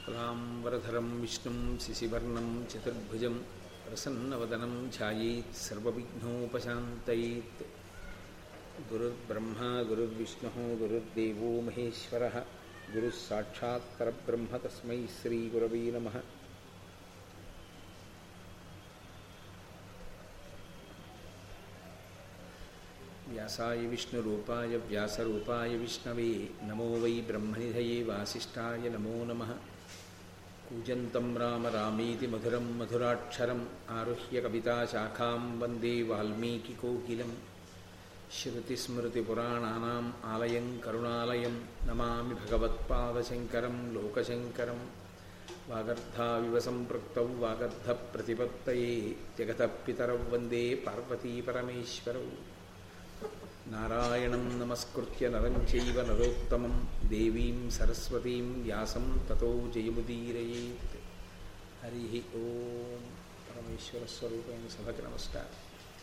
शुक्लाम्बरधरं विष्णुं शिशिवर्णं चतुर्भुजं प्रसन्नवदनं ध्यायेत् सर्वविघ्नोपशान्तयेत् गुरुर्ब्रह्मा गुरुर्विष्णुः गुरुर्देवो महेश्वरः गुरुः साक्षात् परब्रह्म तस्मै श्रीगुरवे नमः व्यासाय विष्णुरूपाय व्यासरूपाय विष्णवे नमो वै ब्रह्मनिधये वासिष्ठाय नमो नमः कूजन्तं राम रामीति मधुरं मधुराक्षरम् आरुह्य कविताशाखां वन्दे वाल्मीकिकोकिलं श्रुतिस्मृतिपुराणानाम् आलयं करुणालयं नमामि भगवत्पादशङ्करं लोकशङ्करं वागर्धाविव सम्पृक्तौ वागर्धप्रतिपत्तये जगतपितरौ वन्दे पार्वतीपरमेश्वरौ नारायणं नमस्कृत्य नरं चैव नरोत्तमं देवीं सरस्वतीं व्यासं ततो जयमुदीरयेत् हरिः ॐ పరమేశ్వరస్వరూపమైన సభకి నమస్కారం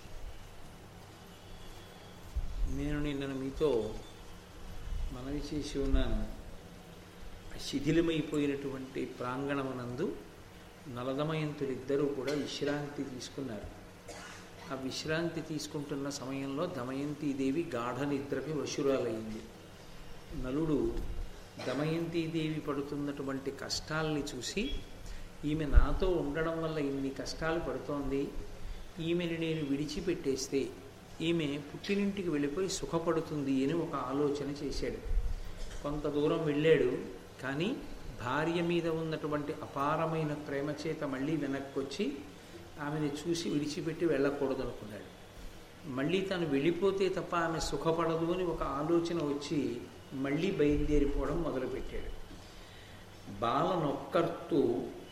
నేను నిన్న మీతో మనవి చేసి ఉన్నాను శిథిలమైపోయినటువంటి ప్రాంగణమునందు నలదమయంతులిద్దరూ కూడా విశ్రాంతి తీసుకున్నారు ఆ విశ్రాంతి తీసుకుంటున్న సమయంలో దమయంతీదేవి గాఢ నిద్రకి వశురాలయ్యింది నలుడు దమయంతీదేవి పడుతున్నటువంటి కష్టాల్ని చూసి ఈమె నాతో ఉండడం వల్ల ఇన్ని కష్టాలు పడుతోంది ఈమెను నేను విడిచిపెట్టేస్తే ఈమె పుట్టినింటికి వెళ్ళిపోయి సుఖపడుతుంది అని ఒక ఆలోచన చేశాడు కొంత దూరం వెళ్ళాడు కానీ భార్య మీద ఉన్నటువంటి అపారమైన ప్రేమ చేత మళ్ళీ వెనక్కి వచ్చి ఆమెను చూసి విడిచిపెట్టి వెళ్ళకూడదు అనుకున్నాడు మళ్ళీ తను వెళ్ళిపోతే తప్ప ఆమె సుఖపడదు అని ఒక ఆలోచన వచ్చి మళ్ళీ బయలుదేరిపోవడం మొదలుపెట్టాడు బాలనొక్కర్తూ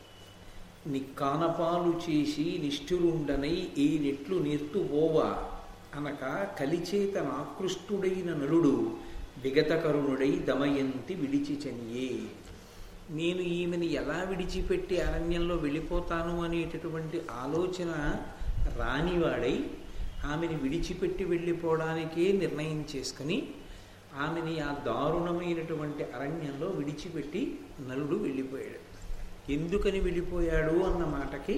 నిక్కానపాలు చేసి నిష్ఠురుండనై ఈ నెట్లు నేర్తువోవా అనక కలిచేత నాకృష్టుడైన నలుడు విగతకరుణుడై దమయంతి విడిచి చనియే నేను ఈమెను ఎలా విడిచిపెట్టి అరణ్యంలో వెళ్ళిపోతాను అనేటటువంటి ఆలోచన రానివాడై ఆమెను విడిచిపెట్టి వెళ్ళిపోవడానికే నిర్ణయం చేసుకుని ఆమెని ఆ దారుణమైనటువంటి అరణ్యంలో విడిచిపెట్టి నలుడు వెళ్ళిపోయాడు ఎందుకని వెళ్ళిపోయాడు అన్న మాటకి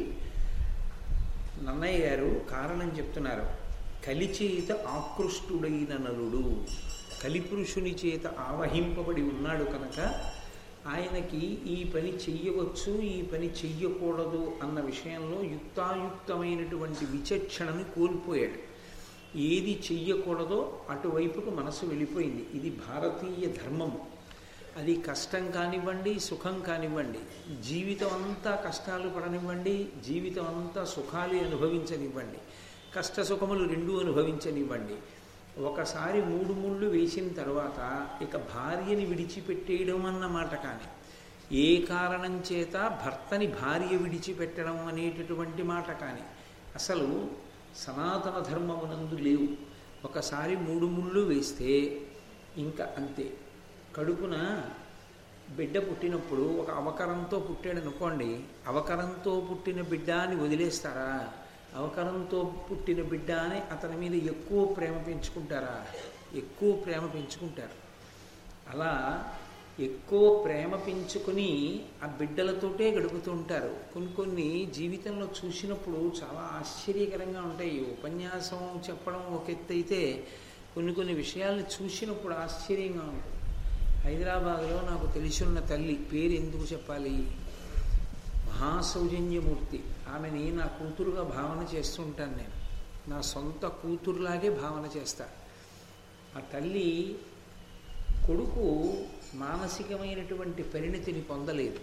నన్నయ్య గారు కారణం చెప్తున్నారు కలిచేత ఆకృష్టుడైన నలుడు కలిపురుషుని చేత ఆవహింపబడి ఉన్నాడు కనుక ఆయనకి ఈ పని చెయ్యవచ్చు ఈ పని చెయ్యకూడదు అన్న విషయంలో యుక్తాయుక్తమైనటువంటి విచక్షణని కోల్పోయాడు ఏది చెయ్యకూడదో అటువైపుకు మనసు వెళ్ళిపోయింది ఇది భారతీయ ధర్మము అది కష్టం కానివ్వండి సుఖం కానివ్వండి జీవితం అంతా కష్టాలు పడనివ్వండి జీవితం అంతా సుఖాలు అనుభవించనివ్వండి కష్ట సుఖములు రెండూ అనుభవించనివ్వండి ఒకసారి మూడు ముళ్ళు వేసిన తర్వాత ఇక భార్యని విడిచిపెట్టేయడం అన్నమాట కానీ ఏ కారణం చేత భర్తని భార్య విడిచిపెట్టడం అనేటటువంటి మాట కానీ అసలు సనాతన ధర్మమునందు లేవు ఒకసారి మూడు ముళ్ళు వేస్తే ఇంకా అంతే కడుపున బిడ్డ పుట్టినప్పుడు ఒక అవకరంతో పుట్టాడు అనుకోండి అవకరంతో పుట్టిన బిడ్డ అని వదిలేస్తారా అవకరంతో పుట్టిన బిడ్డ అని అతని మీద ఎక్కువ ప్రేమ పెంచుకుంటారా ఎక్కువ ప్రేమ పెంచుకుంటారు అలా ఎక్కువ ప్రేమ పెంచుకుని ఆ బిడ్డలతోటే గడుపుతూ ఉంటారు కొన్ని కొన్ని జీవితంలో చూసినప్పుడు చాలా ఆశ్చర్యకరంగా ఉంటాయి ఉపన్యాసం చెప్పడం ఒక ఎత్తు అయితే కొన్ని కొన్ని విషయాలను చూసినప్పుడు ఆశ్చర్యంగా ఉంటుంది హైదరాబాద్లో నాకు తెలిసి ఉన్న తల్లి పేరు ఎందుకు చెప్పాలి మహాసౌజన్యమూర్తి ఆమెని నా కూతురుగా భావన చేస్తుంటాను నేను నా సొంత కూతురులాగే భావన చేస్తా ఆ తల్లి కొడుకు మానసికమైనటువంటి పరిణతిని పొందలేదు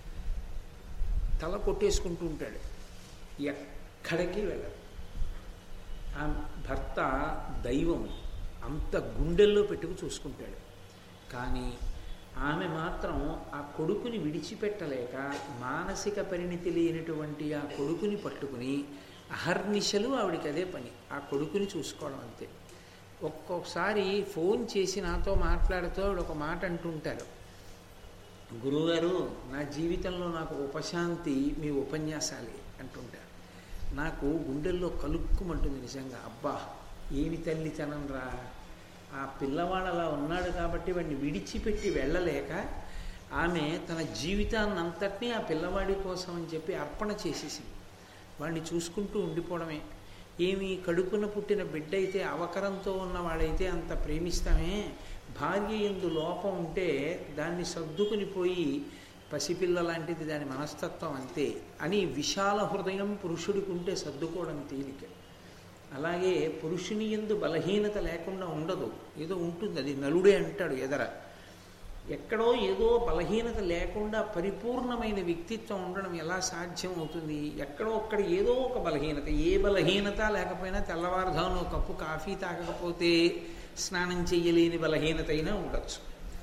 తల కొట్టేసుకుంటూ ఉంటాడు ఎక్కడికి వెళ్ళడు ఆ భర్త దైవం అంత గుండెల్లో పెట్టుకు చూసుకుంటాడు కానీ ఆమె మాత్రం ఆ కొడుకుని విడిచిపెట్టలేక మానసిక పరిణితి లేనటువంటి ఆ కొడుకుని పట్టుకుని అహర్నిశలు ఆవిడికి అదే పని ఆ కొడుకుని చూసుకోవడం అంతే ఒక్కొక్కసారి ఫోన్ చేసి నాతో మాట్లాడుతూ ఆవిడ ఒక మాట అంటుంటారు గురువుగారు నా జీవితంలో నాకు ఉపశాంతి మీ ఉపన్యాసాలే అంటుంటారు నాకు గుండెల్లో కలుక్కుమంటుంది నిజంగా అబ్బా ఏమి తల్లితనం రా ఆ పిల్లవాడు అలా ఉన్నాడు కాబట్టి వాడిని విడిచిపెట్టి వెళ్ళలేక ఆమె తన జీవితాన్ని అంతటినీ ఆ పిల్లవాడి కోసం అని చెప్పి అర్పణ చేసేసింది వాడిని చూసుకుంటూ ఉండిపోవడమే ఏమి కడుపున పుట్టిన బిడ్డ అయితే అవకరంతో ఉన్నవాడైతే అంత ప్రేమిస్తామే భార్య ఎందు లోపం ఉంటే దాన్ని సర్దుకుని పోయి పసిపిల్ల లాంటిది దాని మనస్తత్వం అంతే అని విశాల హృదయం పురుషుడికి ఉంటే సర్దుకోవడం తేలిక అలాగే పురుషుని ఎందు బలహీనత లేకుండా ఉండదు ఏదో ఉంటుంది అది నలుడే అంటాడు ఎదర ఎక్కడో ఏదో బలహీనత లేకుండా పరిపూర్ణమైన వ్యక్తిత్వం ఉండడం ఎలా సాధ్యం అవుతుంది ఎక్కడో ఒక్కడ ఏదో ఒక బలహీనత ఏ బలహీనత లేకపోయినా తెల్లవారుధాను ఒక కప్పు కాఫీ తాగకపోతే స్నానం చెయ్యలేని బలహీనత అయినా ఉండొచ్చు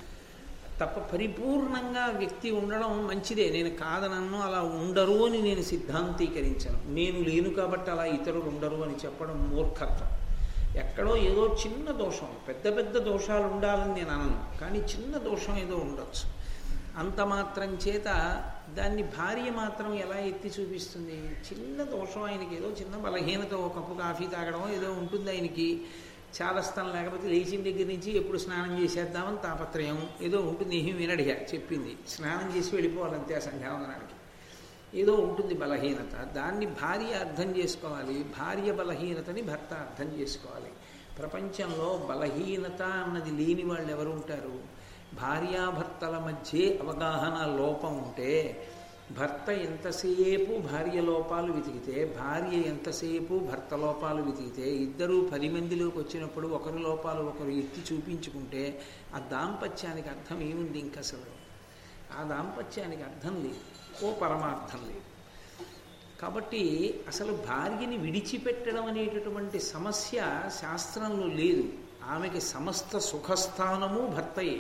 తప్ప పరిపూర్ణంగా వ్యక్తి ఉండడం మంచిదే నేను కాదనన్ను అలా ఉండరు అని నేను సిద్ధాంతీకరించను నేను లేను కాబట్టి అలా ఇతరులు ఉండరు అని చెప్పడం మూర్ఖత్వం ఎక్కడో ఏదో చిన్న దోషం పెద్ద పెద్ద దోషాలు ఉండాలని నేను అనను కానీ చిన్న దోషం ఏదో ఉండొచ్చు అంత మాత్రం చేత దాన్ని భార్య మాత్రం ఎలా ఎత్తి చూపిస్తుంది చిన్న దోషం ఆయనకి ఏదో చిన్న బలహీనత ఒక కప్పు కాఫీ తాగడం ఏదో ఉంటుంది ఆయనకి చాదస్తం లేకపోతే లేచిన దగ్గర నుంచి ఎప్పుడు స్నానం చేసేద్దామని తాపత్రయం ఏదో ఉంటుంది ఏమీ వినడిగా చెప్పింది స్నానం చేసి వెళ్ళిపోవాలంతే ఆ సంధ్యావందనానికి ఏదో ఉంటుంది బలహీనత దాన్ని భార్య అర్థం చేసుకోవాలి భార్య బలహీనతని భర్త అర్థం చేసుకోవాలి ప్రపంచంలో బలహీనత అన్నది లేని వాళ్ళు ఎవరు ఉంటారు భార్యాభర్తల మధ్య అవగాహన లోపం ఉంటే భర్త ఎంతసేపు భార్య లోపాలు వెతికితే భార్య ఎంతసేపు భర్త లోపాలు వెతికితే ఇద్దరు పది మందిలోకి వచ్చినప్పుడు ఒకరి లోపాలు ఒకరు ఎత్తి చూపించుకుంటే ఆ దాంపత్యానికి అర్థం ఏముంది ఇంక అసలు ఆ దాంపత్యానికి అర్థం లేదు ఓ పరమార్థం లేదు కాబట్టి అసలు భార్యని విడిచిపెట్టడం అనేటటువంటి సమస్య శాస్త్రంలో లేదు ఆమెకి సమస్త సుఖస్థానము భర్తయే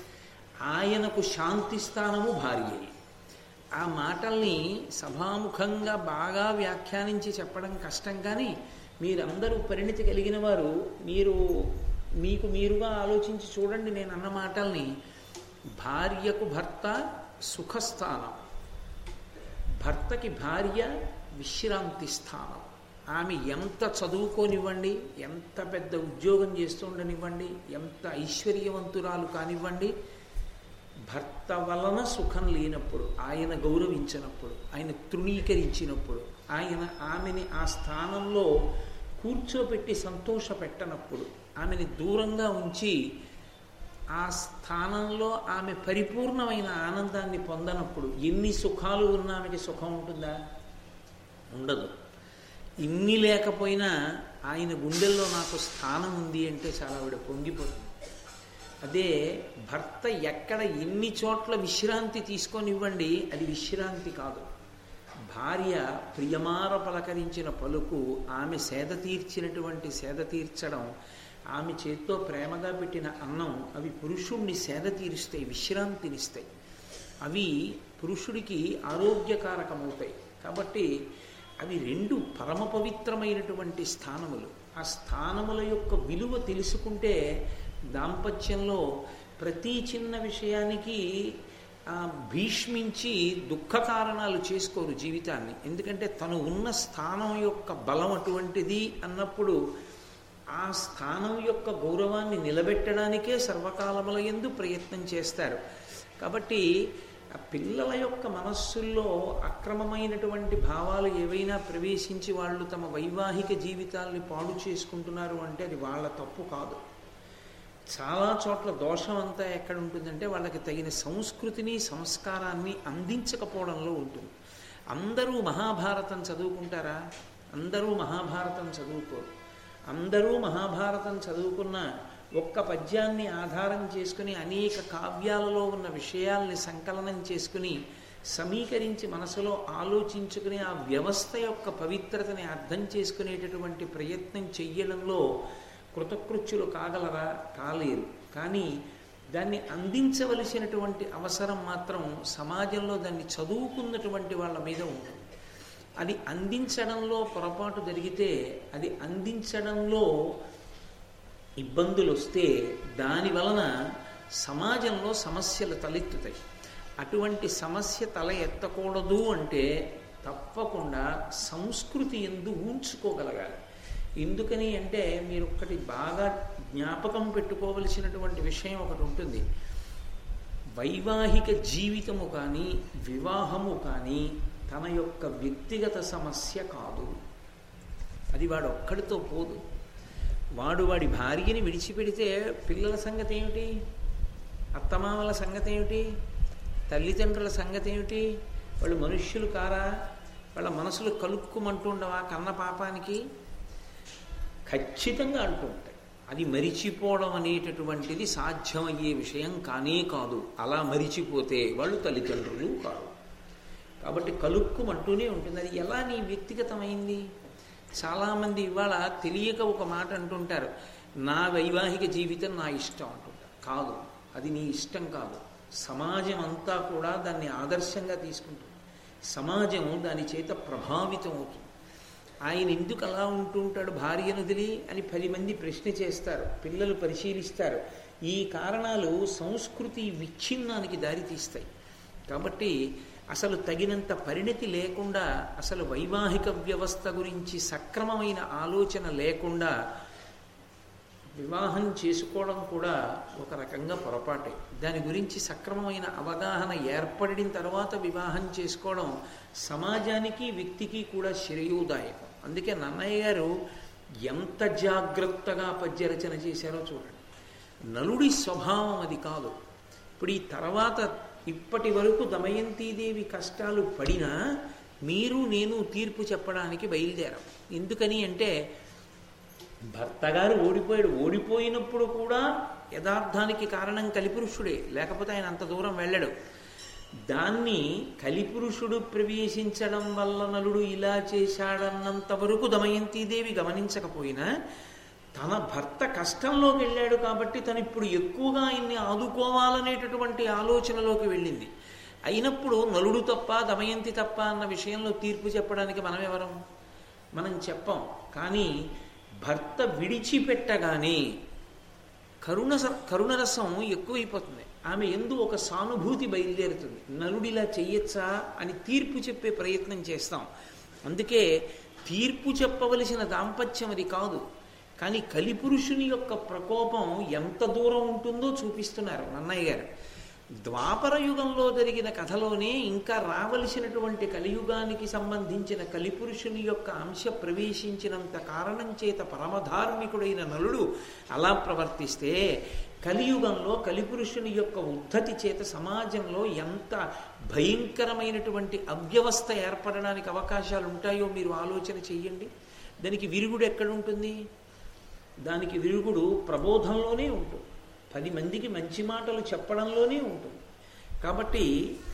ఆయనకు శాంతి స్థానము భార్యయే ఆ మాటల్ని సభాముఖంగా బాగా వ్యాఖ్యానించి చెప్పడం కష్టం కానీ మీరందరూ పరిణితి కలిగిన వారు మీరు మీకు మీరుగా ఆలోచించి చూడండి నేను అన్న మాటల్ని భార్యకు భర్త సుఖస్థానం భర్తకి భార్య విశ్రాంతి స్థానం ఆమె ఎంత చదువుకోనివ్వండి ఎంత పెద్ద ఉద్యోగం చేస్తుండనివ్వండి ఎంత ఐశ్వర్యవంతురాలు కానివ్వండి భర్త వలన సుఖం లేనప్పుడు ఆయన గౌరవించినప్పుడు ఆయన తృణీకరించినప్పుడు ఆయన ఆమెని ఆ స్థానంలో కూర్చోపెట్టి సంతోష పెట్టనప్పుడు ఆమెని దూరంగా ఉంచి ఆ స్థానంలో ఆమె పరిపూర్ణమైన ఆనందాన్ని పొందనప్పుడు ఎన్ని సుఖాలు ఉన్న ఆమెకి సుఖం ఉంటుందా ఉండదు ఇన్ని లేకపోయినా ఆయన గుండెల్లో నాకు స్థానం ఉంది అంటే చాలా ఆవిడ పొంగిపోతుంది అదే భర్త ఎక్కడ ఎన్ని చోట్ల విశ్రాంతి తీసుకొనివ్వండి అది విశ్రాంతి కాదు భార్య ప్రియమార పలకరించిన పలుకు ఆమె సేద తీర్చినటువంటి సేద తీర్చడం ఆమె చేత్తో ప్రేమగా పెట్టిన అన్నం అవి పురుషుణ్ణి సేద తీరుస్తాయి విశ్రాంతినిస్తాయి అవి పురుషుడికి ఆరోగ్యకారకమవుతాయి కాబట్టి అవి రెండు పరమ పవిత్రమైనటువంటి స్థానములు ఆ స్థానముల యొక్క విలువ తెలుసుకుంటే దాంపత్యంలో ప్రతి చిన్న విషయానికి భీష్మించి దుఃఖ కారణాలు చేసుకోరు జీవితాన్ని ఎందుకంటే తను ఉన్న స్థానం యొక్క బలం అటువంటిది అన్నప్పుడు ఆ స్థానం యొక్క గౌరవాన్ని నిలబెట్టడానికే సర్వకాలముల ఎందు ప్రయత్నం చేస్తారు కాబట్టి ఆ పిల్లల యొక్క మనస్సుల్లో అక్రమమైనటువంటి భావాలు ఏవైనా ప్రవేశించి వాళ్ళు తమ వైవాహిక జీవితాల్ని పాడు చేసుకుంటున్నారు అంటే అది వాళ్ళ తప్పు కాదు చాలా చోట్ల దోషం అంతా ఎక్కడ ఉంటుందంటే వాళ్ళకి తగిన సంస్కృతిని సంస్కారాన్ని అందించకపోవడంలో ఉంటుంది అందరూ మహాభారతం చదువుకుంటారా అందరూ మహాభారతం చదువుకోరు అందరూ మహాభారతం చదువుకున్న ఒక్క పద్యాన్ని ఆధారం చేసుకుని అనేక కావ్యాలలో ఉన్న విషయాల్ని సంకలనం చేసుకుని సమీకరించి మనసులో ఆలోచించుకుని ఆ వ్యవస్థ యొక్క పవిత్రతని అర్థం చేసుకునేటటువంటి ప్రయత్నం చెయ్యడంలో కృతకృత్యులు కాగలరా కాలేరు కానీ దాన్ని అందించవలసినటువంటి అవసరం మాత్రం సమాజంలో దాన్ని చదువుకున్నటువంటి వాళ్ళ మీద ఉంటుంది అది అందించడంలో పొరపాటు జరిగితే అది అందించడంలో ఇబ్బందులు వస్తే దాని వలన సమాజంలో సమస్యలు తలెత్తుతాయి అటువంటి సమస్య తల ఎత్తకూడదు అంటే తప్పకుండా సంస్కృతి ఎందు ఉంచుకోగలగాలి ఎందుకని అంటే మీరు ఒక్కటి బాగా జ్ఞాపకం పెట్టుకోవలసినటువంటి విషయం ఒకటి ఉంటుంది వైవాహిక జీవితము కానీ వివాహము కానీ తన యొక్క వ్యక్తిగత సమస్య కాదు అది వాడు ఒక్కడితో పోదు వాడు వాడి భార్యని విడిచిపెడితే పిల్లల సంగతి ఏమిటి అత్తమామల సంగతి ఏమిటి తల్లిదండ్రుల సంగతి ఏమిటి వాళ్ళు మనుష్యులు కారా వాళ్ళ మనసులు కలుక్కుమంటుండవా కన్న పాపానికి ఖచ్చితంగా అంటూ ఉంటాయి అది మరిచిపోవడం అనేటటువంటిది సాధ్యమయ్యే విషయం కానే కాదు అలా మరిచిపోతే వాళ్ళు తల్లిదండ్రులు కాదు కాబట్టి కలుక్కుమంటూనే ఉంటుంది అది ఎలా నీ వ్యక్తిగతమైంది చాలామంది ఇవాళ తెలియక ఒక మాట అంటుంటారు నా వైవాహిక జీవితం నా ఇష్టం అంటుంటారు కాదు అది నీ ఇష్టం కాదు సమాజం అంతా కూడా దాన్ని ఆదర్శంగా తీసుకుంటుంది సమాజం దాని చేత ప్రభావితం అవుతుంది ఆయన ఎందుకు అలా ఉంటుంటాడు భార్యను వదిలి అని పది మంది ప్రశ్న చేస్తారు పిల్లలు పరిశీలిస్తారు ఈ కారణాలు సంస్కృతి విచ్ఛిన్నానికి దారితీస్తాయి కాబట్టి అసలు తగినంత పరిణతి లేకుండా అసలు వైవాహిక వ్యవస్థ గురించి సక్రమమైన ఆలోచన లేకుండా వివాహం చేసుకోవడం కూడా ఒక రకంగా పొరపాటే దాని గురించి సక్రమమైన అవగాహన ఏర్పడిన తర్వాత వివాహం చేసుకోవడం సమాజానికి వ్యక్తికి కూడా శ్రేయోదాయకం అందుకే నన్నయ్య గారు ఎంత జాగ్రత్తగా పద్యరచన చేశారో చూడండి నలుడి స్వభావం అది కాదు ఇప్పుడు ఈ తర్వాత ఇప్పటి వరకు దమయంతీదేవి కష్టాలు పడినా మీరు నేను తీర్పు చెప్పడానికి బయలుదేరాం ఎందుకని అంటే భర్త గారు ఓడిపోయాడు ఓడిపోయినప్పుడు కూడా యథార్థానికి కారణం కలిపురుషుడే లేకపోతే ఆయన అంత దూరం వెళ్ళడు దాన్ని కలిపురుషుడు ప్రవేశించడం వల్ల నలుడు ఇలా చేశాడన్నంత వరకు దమయంతీదేవి గమనించకపోయినా తన భర్త కష్టంలోకి వెళ్ళాడు కాబట్టి తను ఇప్పుడు ఎక్కువగా ఆయన్ని ఆదుకోవాలనేటటువంటి ఆలోచనలోకి వెళ్ళింది అయినప్పుడు నలుడు తప్ప దమయంతి తప్ప అన్న విషయంలో తీర్పు చెప్పడానికి మనం ఎవరం మనం చెప్పం కానీ భర్త విడిచిపెట్టగానే కరుణ కరుణరసం ఎక్కువైపోతుంది ఆమె ఎందు ఒక సానుభూతి బయలుదేరుతుంది నలుడిలా చెయ్యొచ్చా అని తీర్పు చెప్పే ప్రయత్నం చేస్తాం అందుకే తీర్పు చెప్పవలసిన దాంపత్యం అది కాదు కానీ కలిపురుషుని యొక్క ప్రకోపం ఎంత దూరం ఉంటుందో చూపిస్తున్నారు నన్నయ్య గారు ద్వాపర యుగంలో జరిగిన కథలోనే ఇంకా రావలసినటువంటి కలియుగానికి సంబంధించిన కలిపురుషుని యొక్క అంశ ప్రవేశించినంత కారణం చేత పరమధార్మికుడైన నలుడు అలా ప్రవర్తిస్తే కలియుగంలో కలిపురుషుని యొక్క ఉద్ధతి చేత సమాజంలో ఎంత భయంకరమైనటువంటి అవ్యవస్థ ఏర్పడడానికి అవకాశాలు ఉంటాయో మీరు ఆలోచన చెయ్యండి దానికి విరుగుడు ఎక్కడుంటుంది దానికి విరుగుడు ప్రబోధంలోనే ఉంటుంది పది మందికి మంచి మాటలు చెప్పడంలోనే ఉంటుంది కాబట్టి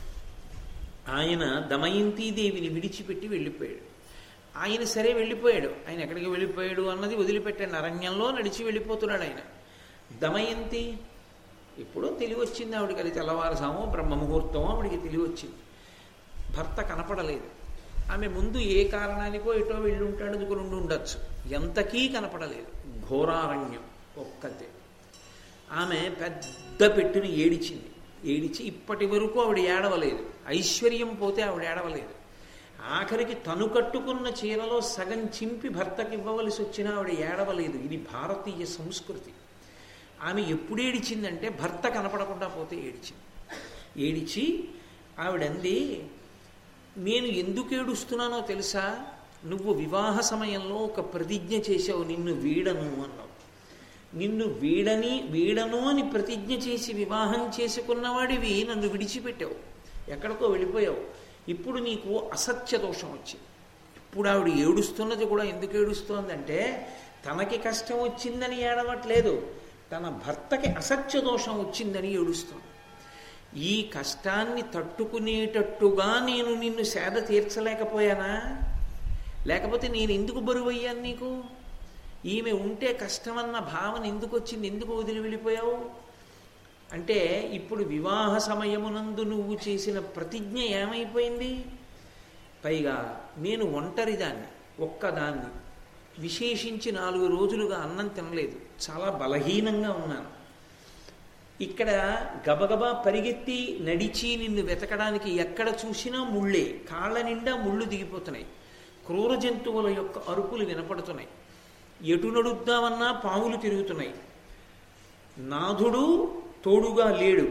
ఆయన దమయంతీదేవిని విడిచిపెట్టి వెళ్ళిపోయాడు ఆయన సరే వెళ్ళిపోయాడు ఆయన ఎక్కడికి వెళ్ళిపోయాడు అన్నది వదిలిపెట్టాడు అరణ్యంలో నడిచి వెళ్ళిపోతున్నాడు ఆయన దమయంతి ఎప్పుడో తెలివి వచ్చింది ఆవిడికి అది తెల్లవారుసామో బ్రహ్మముహూర్తమో ఆవిడికి తెలివి వచ్చింది భర్త కనపడలేదు ఆమె ముందు ఏ కారణానికో ఎటో వెళ్ళి ఉంటాడు ఉండి ఉండొచ్చు ఎంతకీ కనపడలేదు ఘోరారణ్యం ఒక్కతే ఆమె పెద్ద పెట్టుని ఏడిచింది ఏడిచి ఇప్పటి వరకు ఆవిడ ఏడవలేదు ఐశ్వర్యం పోతే ఆవిడ ఏడవలేదు ఆఖరికి తను కట్టుకున్న చీరలో సగం చింపి భర్తకి ఇవ్వవలసి వచ్చినా ఆవిడ ఏడవలేదు ఇది భారతీయ సంస్కృతి ఆమె ఎప్పుడు ఏడిచిందంటే భర్త కనపడకుండా పోతే ఏడిచింది ఏడిచి ఆవిడంది నేను ఎందుకు ఏడుస్తున్నానో తెలుసా నువ్వు వివాహ సమయంలో ఒక ప్రతిజ్ఞ చేసావు నిన్ను వీడను అన్నావు నిన్ను వీడని వీడను అని ప్రతిజ్ఞ చేసి వివాహం చేసుకున్నవాడివి నన్ను విడిచిపెట్టావు ఎక్కడికో వెళ్ళిపోయావు ఇప్పుడు నీకు అసత్య దోషం వచ్చింది ఇప్పుడు ఆవిడ ఏడుస్తున్నది కూడా ఎందుకు ఏడుస్తోందంటే తనకి కష్టం వచ్చిందని ఏడవట్లేదు తన భర్తకి అసత్య దోషం వచ్చిందని ఏడుస్తోంది ఈ కష్టాన్ని తట్టుకునేటట్టుగా నేను నిన్ను సేద తీర్చలేకపోయానా లేకపోతే నేను ఎందుకు బరువయ్యాను నీకు ఈమె ఉంటే కష్టమన్న భావన ఎందుకు వచ్చింది ఎందుకు వదిలి వెళ్ళిపోయావు అంటే ఇప్పుడు వివాహ సమయమునందు నువ్వు చేసిన ప్రతిజ్ఞ ఏమైపోయింది పైగా నేను ఒంటరిదాన్ని ఒక్కదాన్ని విశేషించి నాలుగు రోజులుగా అన్నం తినలేదు చాలా బలహీనంగా ఉన్నాను ఇక్కడ గబగబా పరిగెత్తి నడిచి నిన్ను వెతకడానికి ఎక్కడ చూసినా ముళ్ళే కాళ్ళ నిండా ముళ్ళు దిగిపోతున్నాయి క్రూర జంతువుల యొక్క అరుపులు వినపడుతున్నాయి ఎటు నడుద్దామన్నా పాములు తిరుగుతున్నాయి నాథుడు తోడుగా లేడు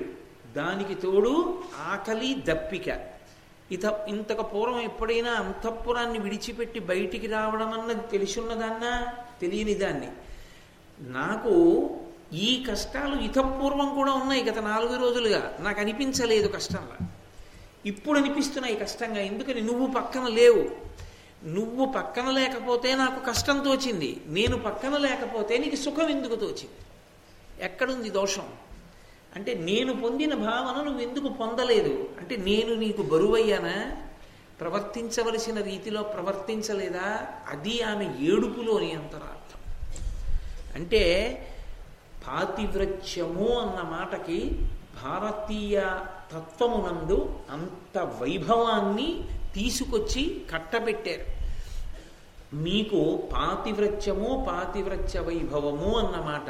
దానికి తోడు ఆకలి దప్పిక ఇత ఇంతకు పూర్వం ఎప్పుడైనా అంతఃపురాన్ని విడిచిపెట్టి బయటికి రావడం అన్నది తెలిసున్నదాన్నా తెలియని దాన్ని నాకు ఈ కష్టాలు ఇతపూర్వం కూడా ఉన్నాయి గత నాలుగు రోజులుగా నాకు అనిపించలేదు కష్టంలా ఇప్పుడు అనిపిస్తున్నాయి కష్టంగా ఎందుకని నువ్వు పక్కన లేవు నువ్వు పక్కన లేకపోతే నాకు కష్టం తోచింది నేను పక్కన లేకపోతే నీకు సుఖం ఎందుకు తోచింది ఎక్కడుంది దోషం అంటే నేను పొందిన భావన నువ్వు ఎందుకు పొందలేదు అంటే నేను నీకు బరువయ్యానా ప్రవర్తించవలసిన రీతిలో ప్రవర్తించలేదా అది ఆమె ఏడుపులోని అంతరార్థం అంటే పాతివ్రత్యము అన్న మాటకి భారతీయ తత్వమునందు అంత వైభవాన్ని తీసుకొచ్చి కట్టబెట్టారు మీకు పాతివ్రత్యము పాతివ్రత్య వైభవము అన్నమాట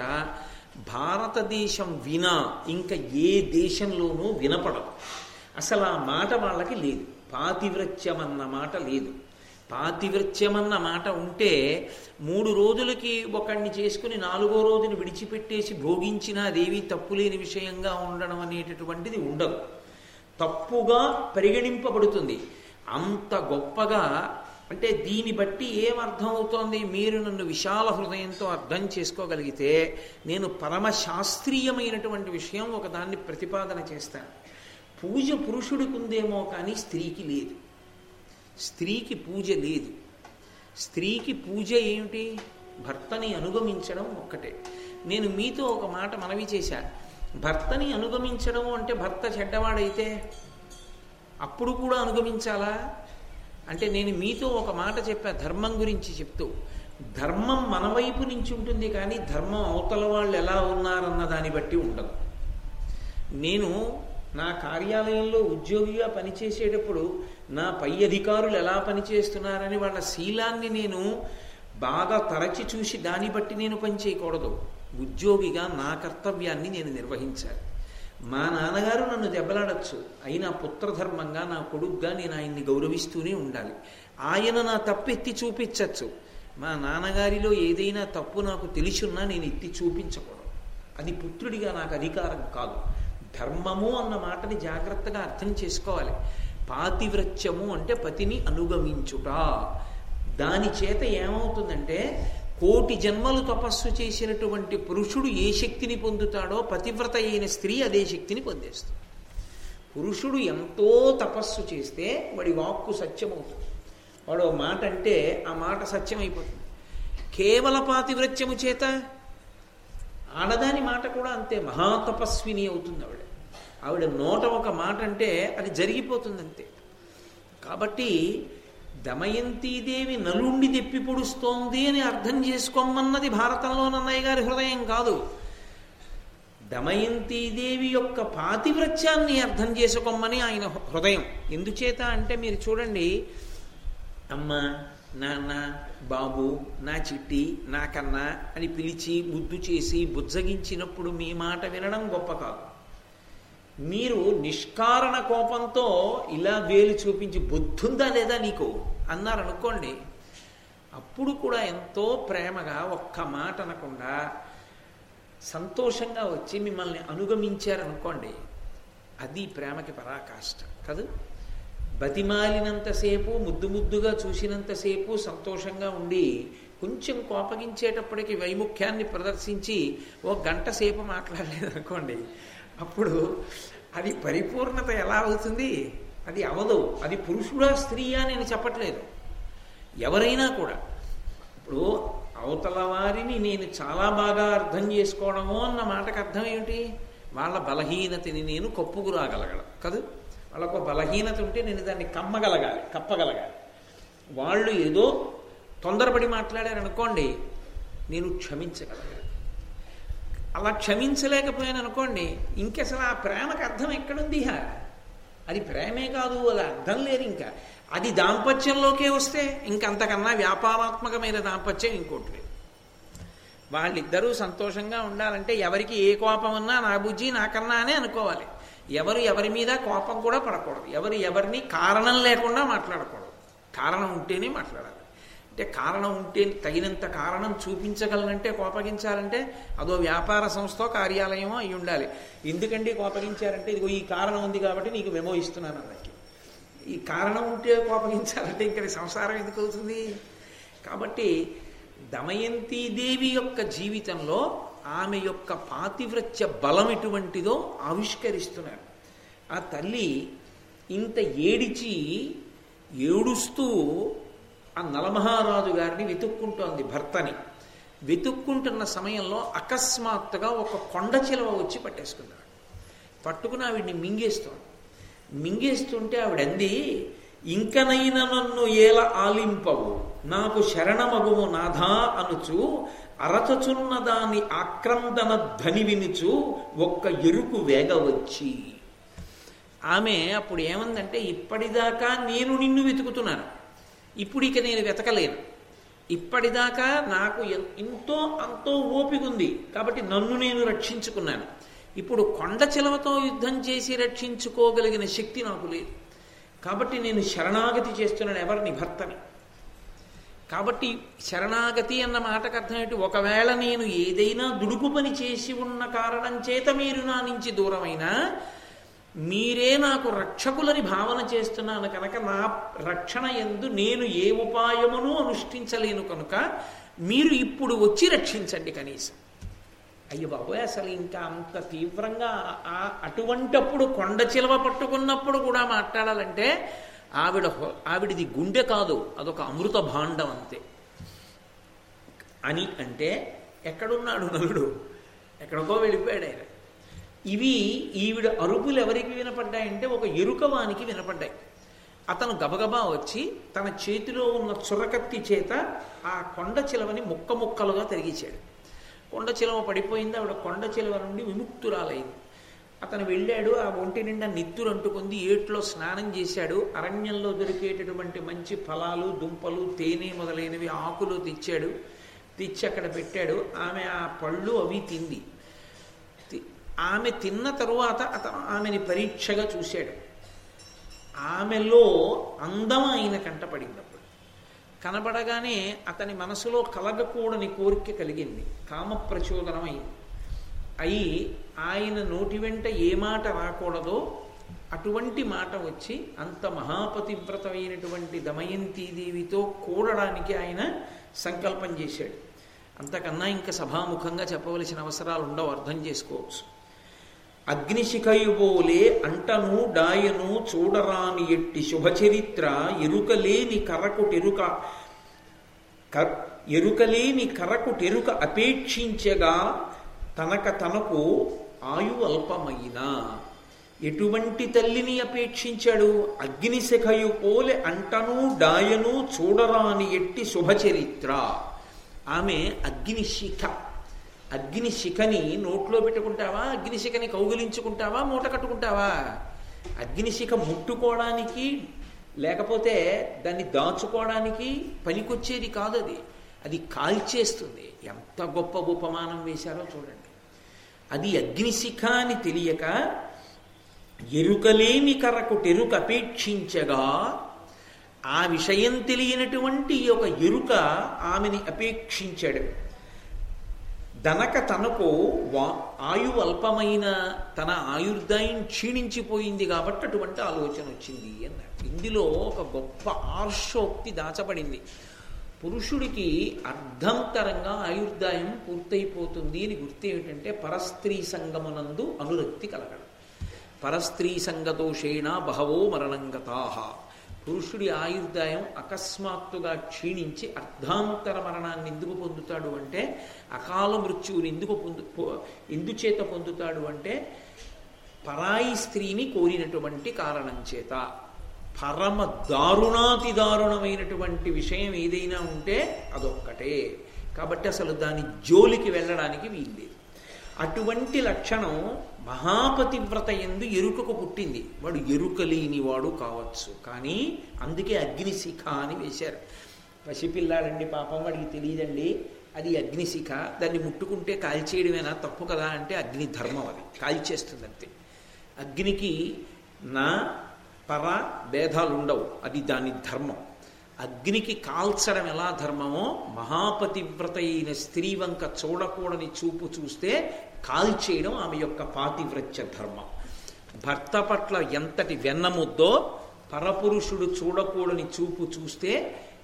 భారతదేశం వినా ఇంకా ఏ దేశంలోనూ వినపడదు అసలు ఆ మాట వాళ్ళకి లేదు పాతివ్రత్యం అన్న మాట లేదు పాతివ్రత్యం అన్న మాట ఉంటే మూడు రోజులకి ఒకడిని చేసుకుని నాలుగో రోజుని విడిచిపెట్టేసి భోగించిన అదేవి తప్పులేని విషయంగా ఉండడం అనేటటువంటిది ఉండదు తప్పుగా పరిగణింపబడుతుంది అంత గొప్పగా అంటే దీన్ని బట్టి ఏమర్థం అవుతోంది మీరు నన్ను విశాల హృదయంతో అర్థం చేసుకోగలిగితే నేను పరమ శాస్త్రీయమైనటువంటి విషయం ఒకదాన్ని ప్రతిపాదన చేస్తాను పూజ పురుషుడికి ఉందేమో కానీ స్త్రీకి లేదు స్త్రీకి పూజ లేదు స్త్రీకి పూజ ఏమిటి భర్తని అనుగమించడం ఒక్కటే నేను మీతో ఒక మాట మనవి చేశా భర్తని అనుగమించడం అంటే భర్త చెడ్డవాడైతే అప్పుడు కూడా అనుగమించాలా అంటే నేను మీతో ఒక మాట చెప్పా ధర్మం గురించి చెప్తూ ధర్మం మన వైపు నుంచి ఉంటుంది కానీ ధర్మం అవతల వాళ్ళు ఎలా ఉన్నారన్న దాన్ని బట్టి ఉండదు నేను నా కార్యాలయంలో ఉద్యోగిగా పనిచేసేటప్పుడు నా పై అధికారులు ఎలా పనిచేస్తున్నారని వాళ్ళ శీలాన్ని నేను బాగా తరచి చూసి దాన్ని బట్టి నేను పనిచేయకూడదు ఉద్యోగిగా నా కర్తవ్యాన్ని నేను నిర్వహించాలి మా నాన్నగారు నన్ను దెబ్బలాడచ్చు అయినా పుత్రధర్మంగా నా కొడుగ్గా నేను ఆయన్ని గౌరవిస్తూనే ఉండాలి ఆయన నా తప్పు ఎత్తి చూపించచ్చు మా నాన్నగారిలో ఏదైనా తప్పు నాకు తెలిసున్నా నేను ఎత్తి చూపించకూడదు అది పుత్రుడిగా నాకు అధికారం కాదు ధర్మము అన్న మాటని జాగ్రత్తగా అర్థం చేసుకోవాలి పాతివ్రత్యము అంటే పతిని అనుగమించుట దాని చేత ఏమవుతుందంటే కోటి జన్మలు తపస్సు చేసినటువంటి పురుషుడు ఏ శక్తిని పొందుతాడో పతివ్రత అయిన స్త్రీ అదే శక్తిని పొందేస్తుంది పురుషుడు ఎంతో తపస్సు చేస్తే వాడి వాక్కు సత్యమవుతుంది వాడు ఓ మాట అంటే ఆ మాట సత్యమైపోతుంది కేవల పాతివ్రత్యము చేత ఆడదాని మాట కూడా అంతే మహాతపస్విని అవుతుంది ఆవిడ ఆవిడ నోట ఒక మాట అంటే అది జరిగిపోతుంది అంతే కాబట్టి దమయంతీదేవి నలుండి తెప్పి పొడుస్తోంది అని అర్థం చేసుకోమన్నది భారతంలో నన్నయ్య గారి హృదయం కాదు దమయంతీదేవి యొక్క పాతివ్రత్యాన్ని అర్థం చేసుకోమని ఆయన హృదయం ఎందుచేత అంటే మీరు చూడండి అమ్మ నాన్న బాబు నా చిట్టి నా కన్నా అని పిలిచి ముద్దు చేసి బుజ్జగించినప్పుడు మీ మాట వినడం గొప్ప కాదు మీరు నిష్కారణ కోపంతో ఇలా వేలు చూపించి బుద్ధుందా లేదా నీకు అన్నారనుకోండి అప్పుడు కూడా ఎంతో ప్రేమగా ఒక్క మాట అనకుండా సంతోషంగా వచ్చి మిమ్మల్ని అనుగమించారనుకోండి అది ప్రేమకి పరాకాష్ట కాదు బతిమాలినంతసేపు ముద్దు ముద్దుగా చూసినంతసేపు సంతోషంగా ఉండి కొంచెం కోపగించేటప్పటికి వైముఖ్యాన్ని ప్రదర్శించి ఓ గంట సేపు మాట్లాడలేదనుకోండి అప్పుడు అది పరిపూర్ణత ఎలా అవుతుంది అది అవదు అది పురుషుడా స్త్రీయా నేను చెప్పట్లేదు ఎవరైనా కూడా ఇప్పుడు అవతల వారిని నేను చాలా బాగా అర్థం చేసుకోవడము అన్న మాటకు అర్థం ఏమిటి వాళ్ళ బలహీనతని నేను కప్పుకు రాగలగడం కదా వాళ్ళకు బలహీనత ఉంటే నేను దాన్ని కమ్మగలగాలి కప్పగలగాలి వాళ్ళు ఏదో తొందరపడి మాట్లాడారనుకోండి నేను క్షమించగలగాలి అలా క్షమించలేకపోయాను అనుకోండి ఇంకసలు ఆ ప్రేమకు అర్థం ఎక్కడుంది హా అది ప్రేమే కాదు అది అర్థం లేదు ఇంకా అది దాంపత్యంలోకే వస్తే ఇంకంతకన్నా వ్యాపారాత్మకమైన దాంపత్యం ఇంకోటి లేదు వాళ్ళిద్దరూ సంతోషంగా ఉండాలంటే ఎవరికి ఏ కోపం ఉన్నా నా బుజ్జి నాకన్నా అనే అనుకోవాలి ఎవరు ఎవరి మీద కోపం కూడా పడకూడదు ఎవరు ఎవరిని కారణం లేకుండా మాట్లాడకూడదు కారణం ఉంటేనే మాట్లాడాలి అంటే కారణం ఉంటే తగినంత కారణం చూపించగలనంటే కోపగించాలంటే అదో వ్యాపార సంస్థ కార్యాలయమో అయి ఉండాలి ఎందుకండి కోపగించారంటే ఇదిగో ఈ కారణం ఉంది కాబట్టి నీకు మెమో ఇస్తున్నాను అన్నకి ఈ కారణం ఉంటే కోపగించాలంటే ఇంకా సంసారం ఎందుకు అవుతుంది కాబట్టి దమయంతీదేవి యొక్క జీవితంలో ఆమె యొక్క పాతివ్రత్య బలం ఎటువంటిదో ఆవిష్కరిస్తున్నారు ఆ తల్లి ఇంత ఏడిచి ఏడుస్తూ ఆ నలమహారాజు గారిని వెతుక్కుంటోంది భర్తని వెతుక్కుంటున్న సమయంలో అకస్మాత్తుగా ఒక కొండ చిలవ వచ్చి పట్టేసుకున్నాడు పట్టుకుని ఆవిడ్ని మింగేస్తోంది మింగేస్తుంటే ఆవిడంది ఇంకనైనా నన్ను ఏల ఆలింపవు నాకు శరణమగుము నాథా అనుచు అరచచున్న దాని ఆక్రందన ధ్వని వినుచు ఒక్క ఎరుకు వేగ వచ్చి ఆమె అప్పుడు ఏమందంటే ఇప్పటిదాకా నేను నిన్ను వెతుకుతున్నాను ఇప్పుడు ఇక నేను వెతకలేను ఇప్పటిదాకా నాకు ఎంతో అంతో ఓపిక ఉంది కాబట్టి నన్ను నేను రక్షించుకున్నాను ఇప్పుడు కొండ చిలవతో యుద్ధం చేసి రక్షించుకోగలిగిన శక్తి నాకు లేదు కాబట్టి నేను శరణాగతి చేస్తున్నాను ఎవరిని భర్తని కాబట్టి శరణాగతి అన్న మాటకు అర్థం ఏంటి ఒకవేళ నేను ఏదైనా దుడుకు పని చేసి ఉన్న కారణం చేత మీరు నా నుంచి దూరమైనా మీరే నాకు రక్షకులని భావన చేస్తున్నాను కనుక నా రక్షణ ఎందు నేను ఏ ఉపాయమును అనుష్ఠించలేను కనుక మీరు ఇప్పుడు వచ్చి రక్షించండి కనీసం అయ్యో బాబోయ్ అసలు ఇంకా అంత తీవ్రంగా అటువంటప్పుడు కొండ చిలవ పట్టుకున్నప్పుడు కూడా మాట్లాడాలంటే ఆవిడ ఆవిడిది గుండె కాదు అదొక అమృత భాండం అంతే అని అంటే ఎక్కడున్నాడు నలుడు ఎక్కడికో వెళ్ళిపోయాడు ఆయన ఇవి ఈవిడ అరుపులు ఎవరికి వినపడ్డాయంటే ఒక ఎరుకవానికి వినపడ్డాయి అతను గబగబా వచ్చి తన చేతిలో ఉన్న చురకత్తి చేత ఆ కొండ చిలవని ముక్క ముక్కలుగా తిరిగిచ్చాడు కొండ చిలవ పడిపోయింది ఆవిడ కొండ చిలవ నుండి విముక్తురాలైంది అతను వెళ్ళాడు ఆ ఒంటి నిండా నిత్తురు అంటుకుంది ఏట్లో స్నానం చేశాడు అరణ్యంలో దొరికేటటువంటి మంచి ఫలాలు దుంపలు తేనె మొదలైనవి ఆకులు తెచ్చాడు తెచ్చి అక్కడ పెట్టాడు ఆమె ఆ పళ్ళు అవి తింది ఆమె తిన్న తరువాత అతను ఆమెని పరీక్షగా చూశాడు ఆమెలో అందం ఆయన కంటపడింది అప్పుడు కనబడగానే అతని మనసులో కలగకూడని కోరిక కలిగింది కామ ప్రచోదనం అయింది అయి ఆయన నోటి వెంట ఏ మాట రాకూడదో అటువంటి మాట వచ్చి అంత మహాపతివ్రతమైనటువంటి దమయంతీదేవితో కూడడానికి ఆయన సంకల్పం చేశాడు అంతకన్నా ఇంకా సభాముఖంగా చెప్పవలసిన అవసరాలు ఉండవు అర్థం చేసుకోవచ్చు అగ్నిశిఖయుబోలే అంటను డాయను చూడరాని ఎట్టి శుభచరిత్ర ఎరుకలేని కరకుటెరుక ఎరుకలేని కరకుటెరుక అపేక్షించగా తనక తనకు ఆయు అల్పమైన ఎటువంటి తల్లిని అపేక్షించాడు అగ్నిశిఖయు పోలే అంటను డాయను చూడరాని ఎట్టి శుభచరిత్ర ఆమె అగ్నిశిఖ అగ్నిశిఖని నోట్లో పెట్టుకుంటావా అగ్నిశిఖని కౌగిలించుకుంటావా మూట కట్టుకుంటావా అగ్నిశిఖ ముట్టుకోవడానికి లేకపోతే దాన్ని దాచుకోవడానికి పనికొచ్చేది కాదు అది అది కాల్చేస్తుంది ఎంత గొప్ప ఉపమానం వేశారో చూడండి అది అగ్నిశిఖ అని తెలియక ఎరుకలేని కరకు టెరుక అపేక్షించగా ఆ విషయం తెలియనటువంటి ఒక ఎరుక ఆమెని అపేక్షించాడు దనక తనకు వా ఆయు అల్పమైన తన ఆయుర్దాయం క్షీణించిపోయింది కాబట్టి అటువంటి ఆలోచన వచ్చింది అన్నాడు ఇందులో ఒక గొప్ప ఆర్షోక్తి దాచబడింది పురుషుడికి అర్ధంతరంగా ఆయుర్దాయం పూర్తయిపోతుంది అని గుర్తు ఏమిటంటే పరస్త్రీ సంగమనందు అనురక్తి కలగడం పరస్త్రీ సంగదోషేణ బహవో మరణంగతాహ పురుషుడి ఆయుర్దాయం అకస్మాత్తుగా క్షీణించి అర్ధాంతర మరణాన్ని ఎందుకు పొందుతాడు అంటే అకాల మృత్యువుని ఎందుకు పొందు ఎందుచేత పొందుతాడు అంటే పరాయి స్త్రీని కోరినటువంటి కారణం చేత పరమ దారుణాతి దారుణమైనటువంటి విషయం ఏదైనా ఉంటే అదొక్కటే కాబట్టి అసలు దాని జోలికి వెళ్ళడానికి వీల్లేదు అటువంటి లక్షణం మహాపతివ్రత ఎందు ఎరుకకు పుట్టింది వాడు ఎరుక లేనివాడు కావచ్చు కానీ అందుకే అగ్నిశిఖ అని వేశారు పసిపిల్లాడండి పాపం వాడికి తెలియదండి అది అగ్నిశిఖ దాన్ని ముట్టుకుంటే కాల్చేయడమేనా తప్పు కదా అంటే అగ్ని ధర్మం అది కాల్చేస్తుంది అంతే అగ్నికి నా పర భేదాలు ఉండవు అది దాని ధర్మం అగ్నికి కాల్చడం ఎలా ధర్మమో మహాపతివ్రత అయిన స్త్రీ వంక చూడకూడని చూపు చూస్తే కాల్చేయడం ఆమె యొక్క పాతివ్రత్య ధర్మం భర్త పట్ల ఎంతటి వెన్నముద్దో పరపురుషుడు చూడకూడని చూపు చూస్తే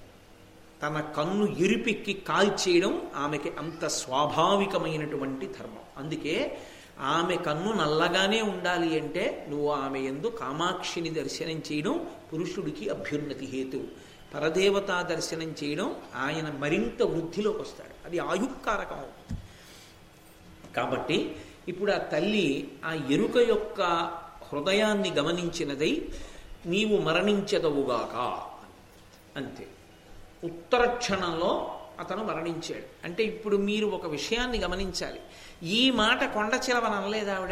తన కన్ను ఎరిపెక్కి కాల్చేయడం ఆమెకి అంత స్వాభావికమైనటువంటి ధర్మం అందుకే ఆమె కన్ను నల్లగానే ఉండాలి అంటే నువ్వు ఆమె ఎందు కామాక్షిని దర్శనం చేయడం పురుషుడికి అభ్యున్నతి హేతు పరదేవతా దర్శనం చేయడం ఆయన మరింత వృద్ధిలోకి వస్తాడు అది ఆయుక్కారకం అవుతుంది కాబట్టి ఇప్పుడు ఆ తల్లి ఆ ఎరుక యొక్క హృదయాన్ని గమనించినదై నీవు మరణించదవుగాక అంతే ఉత్తర క్షణంలో అతను మరణించాడు అంటే ఇప్పుడు మీరు ఒక విషయాన్ని గమనించాలి ఈ మాట కొండ చిలవని అనలేదు ఆవిడ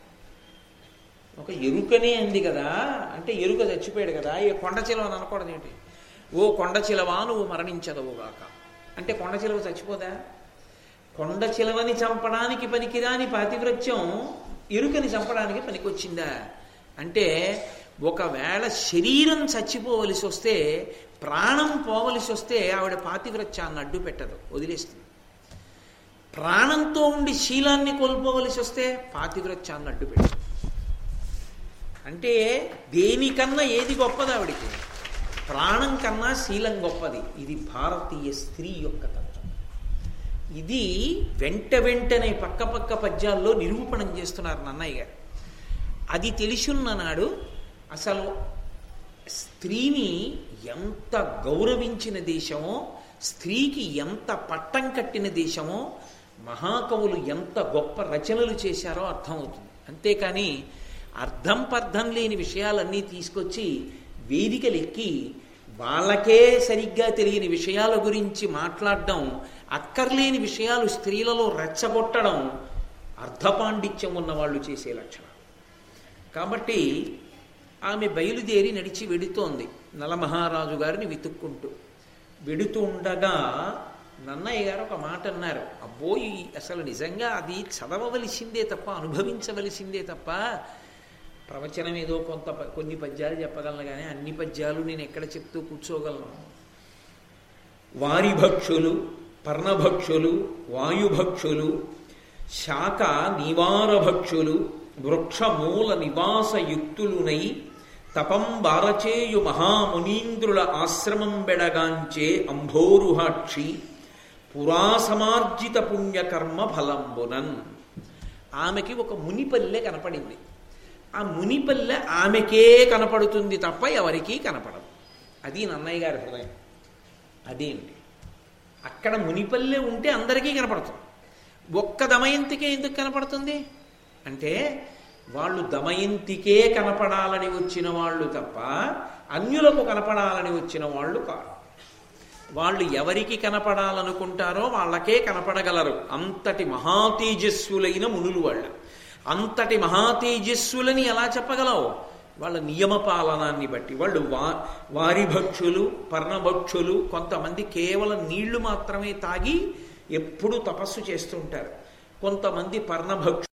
ఒక ఎరుకనే అంది కదా అంటే ఎరుక చచ్చిపోయాడు కదా ఈ కొండ చిలవని అనకూడదు ఏంటి ఓ కొండ చిలవా నువ్వు మరణించదవుగాక అంటే కొండ చిలవ చచ్చిపోదా కొండ చిలవని చంపడానికి పనికిరాని పాతివ్రత్యం ఎరుకని చంపడానికి పనికొచ్చిందా అంటే ఒకవేళ శరీరం చచ్చిపోవలసి వస్తే ప్రాణం పోవలసి వస్తే ఆవిడ పాతివ్రత్యాన్ని అడ్డు పెట్టదు వదిలేస్తుంది ప్రాణంతో ఉండి శీలాన్ని కోల్పోవలసి వస్తే పాతివ్రత్యాన్ని అడ్డు పెట్టదు అంటే దేనికన్నా ఏది గొప్పది ఆవిడికి ప్రాణం కన్నా శీలం గొప్పది ఇది భారతీయ స్త్రీ యొక్క తత్వం ఇది వెంట వెంటనే పక్క పక్క పద్యాల్లో నిరూపణం చేస్తున్నారు నన్నయ్య గారు అది తెలిసున్న నాడు అసలు స్త్రీని ఎంత గౌరవించిన దేశమో స్త్రీకి ఎంత పట్టం కట్టిన దేశమో మహాకవులు ఎంత గొప్ప రచనలు చేశారో అర్థమవుతుంది అంతేకాని అర్థం పర్థం లేని విషయాలన్నీ తీసుకొచ్చి వేదికలెక్కి వాళ్ళకే సరిగ్గా తెలియని విషయాల గురించి మాట్లాడడం అక్కర్లేని విషయాలు స్త్రీలలో రెచ్చగొట్టడం అర్ధపాండిత్యం ఉన్న వాళ్ళు చేసే లక్షణం కాబట్టి ఆమె బయలుదేరి నడిచి వెడుతోంది నలమహారాజు గారిని వెతుక్కుంటూ వెడుతూ ఉండగా నన్నయ్య గారు ఒక మాట అన్నారు అబ్బోయి అసలు నిజంగా అది చదవవలసిందే తప్ప అనుభవించవలసిందే తప్ప ప్రవచనం ఏదో కొంత కొన్ని పద్యాలు చెప్పగలను కానీ అన్ని పద్యాలు నేను ఎక్కడ చెప్తూ కూర్చోగలను వారిభక్షులు పర్ణభక్షులు వాయుభక్షులు శాఖ నివారభక్షులు వృక్షమూల నివాసయుక్తులునై తపం బారచేయు మహామునీంద్రుల ఆశ్రమం బెడగాంచే అంభోరుహాక్షి పురాసమార్జిత పుణ్యకర్మ ఫలంబునన్ ఆమెకి ఒక మునిపల్లె కనపడింది ఆ మునిపల్లె ఆమెకే కనపడుతుంది తప్ప ఎవరికీ కనపడదు అది నన్నయ్య గారి హృదయం అదేంటి అక్కడ మునిపల్లె ఉంటే అందరికీ కనపడుతుంది ఒక్క దమయంతికే ఎందుకు కనపడుతుంది అంటే వాళ్ళు దమయంతికే కనపడాలని వచ్చిన వాళ్ళు తప్ప అన్యులకు కనపడాలని వచ్చిన వాళ్ళు కాదు వాళ్ళు ఎవరికి కనపడాలనుకుంటారో వాళ్ళకే కనపడగలరు అంతటి మహాతేజస్సులైన మునులు వాళ్ళు అంతటి మహాతేజస్సులని ఎలా చెప్పగలవు వాళ్ళ నియమ పాలనాన్ని బట్టి వాళ్ళు వా వారి భక్షులు పర్ణభక్షులు కొంతమంది కేవలం నీళ్లు మాత్రమే తాగి ఎప్పుడూ తపస్సు చేస్తుంటారు కొంతమంది పర్ణభక్షు